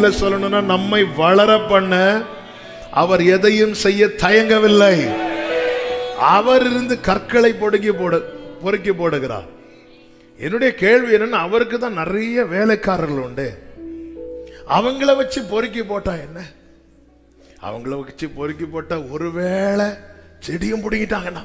தமிழ்ல சொல்லணும்னா நம்மை வளர பண்ண அவர் எதையும் செய்ய தயங்கவில்லை அவர் இருந்து கற்களை பொடுக்கி போடு பொறுக்கி போடுகிறார் என்னுடைய கேள்வி என்னன்னா அவருக்கு தான் நிறைய வேலைக்காரர்கள் உண்டு அவங்கள வச்சு பொறுக்கி போட்டா என்ன அவங்கள வச்சு பொறுக்கி போட்டா ஒருவேளை செடியும் பிடிங்கிட்டாங்கன்னா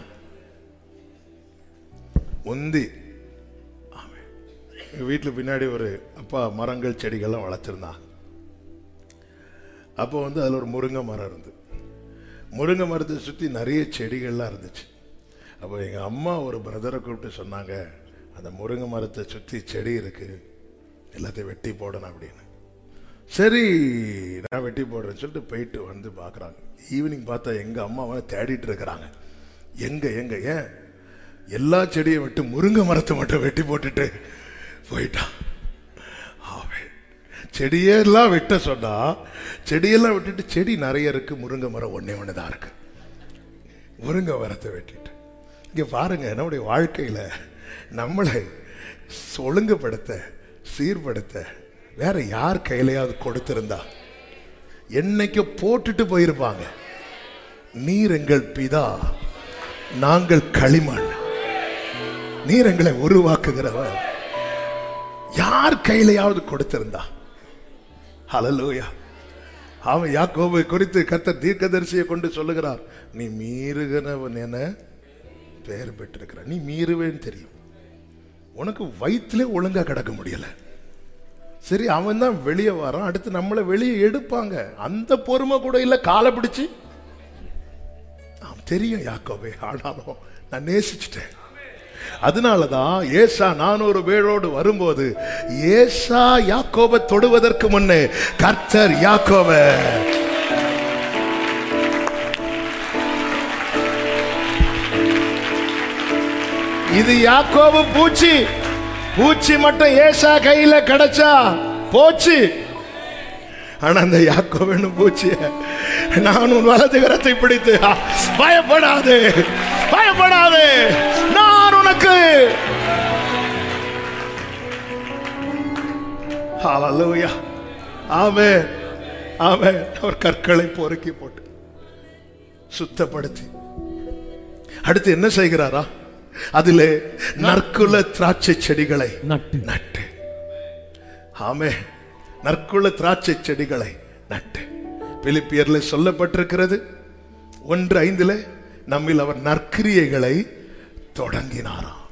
உந்தி ஆமென். எங்க வீட்டுல பின்னாடி ஒரு அப்பா மரங்கள் செடிகள்லாம் வளர்த்துருந்தாங்க அப்போ வந்து அதில் ஒரு முருங்கை மரம் இருந்து முருங்கை மரத்தை சுற்றி நிறைய செடிகள்லாம் இருந்துச்சு அப்போ எங்கள் அம்மா ஒரு பிரதரை கூப்பிட்டு சொன்னாங்க அந்த முருங்கை மரத்தை சுற்றி செடி இருக்கு எல்லாத்தையும் வெட்டி போடணும் அப்படின்னு சரி நான் வெட்டி போடுறேன்னு சொல்லிட்டு போயிட்டு வந்து பார்க்குறாங்க ஈவினிங் பார்த்தா எங்கள் அம்மாவை தேடிட்டு இருக்கிறாங்க எங்க எங்க ஏன் எல்லா செடியை விட்டு முருங்கை மரத்தை மட்டும் வெட்டி போட்டுட்டு போயிட்டான் ஆமென். செடியெல்லாம் வெட்ட சொன்னா செடியெல்லாம் விட்டுட்டு செடி நிறைய இருக்கு முருங்கை மரம் ஒன்னே ஒன்று தான் இருக்கு முருங்கை மரத்தை வெட்டிட்டு இங்க பாருங்க நம்முடைய வாழ்க்கையில நம்மளை ஒழுங்குபடுத்த சீர்படுத்த வேற யார் கையிலையாவது கொடுத்திருந்தா என்னைக்கு போட்டுட்டு போயிருப்பாங்க நீர் எங்கள் பிதா நாங்கள் களிமண் நீர் எங்களை உருவாக்குகிறவர் யார் கையிலையாவது கொடுத்திருந்தா ஹalleluya அவன் யாக்கோபை குறித்து கர்த்தர் தீர்க்கதரிசியை கொண்டு சொல்லுகிறார் நீ மீறுகிறவன் என பெயர் பெற்றிருக்கிற நீ மீறுவேன்னு தெரியும் உனக்கு வயிற்றுல ஒழுங்கா கிடக்க முடியல சரி அவன் தான் வெளியே வரான் அடுத்து நம்மளை வெளியே எடுப்பாங்க அந்த பொறுமை கூட இல்ல காலை பிடிச்சு ஆம், தெரியும் யாக்கோபே ஆனாலும் நான் நேசிச்சிட்டேன் அதனாலதான் ஏசா நானூறு பேரோடு வரும்போது ஏசா யாக்கோபை தொடுவதற்கு முன்னே கர்த்தர் யாக்கோப இது யாக்கோபு பூச்சி பூச்சி மட்டும் ஏசா கையில கிடைச்சா போச்சு ஆனா அந்த யாக்கோபு பூச்சிய நான் உன் வலது கரத்தை பிடித்து "ஆ, பயப்படாதே பயப்படாதே நான் உனக்கு ஹalleluya ஆமென் ஆமென் அவர் கற்களை பொறுக்கி போட்டு சுத்தப்படுத்தி அடுத்து என்ன செய்கிறாரா அதிலே நற்குல திராட்சை செடிகளை நட்டு நட்டு ஆமே நற்குல திராட்சை செடிகளை நட்டு பிலிப்பியர்ல சொல்லப்பட்டிருக்கிறது ஒன்று ஐந்துல நம்மில் அவர் நற்கிரியைகளை தொடங்கினாராம்